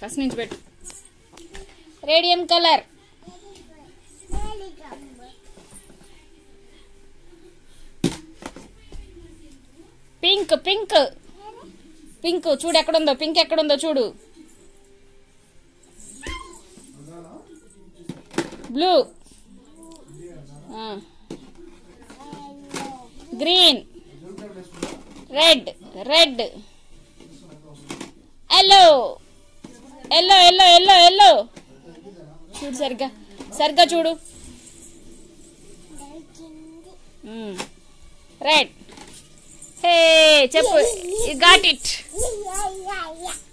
First నుంచి పెట్టు radium colour pink pink pink చూడు ఎక్కడుందో పింక్ ఎక్కడుందో చూడు blue green red red yellow yellow yellow yellow yellow చూడు సరిగ్గా సరిగ్గా చూడు రెడ్ హే చెప్పు got it Yeah, yeah, yeah.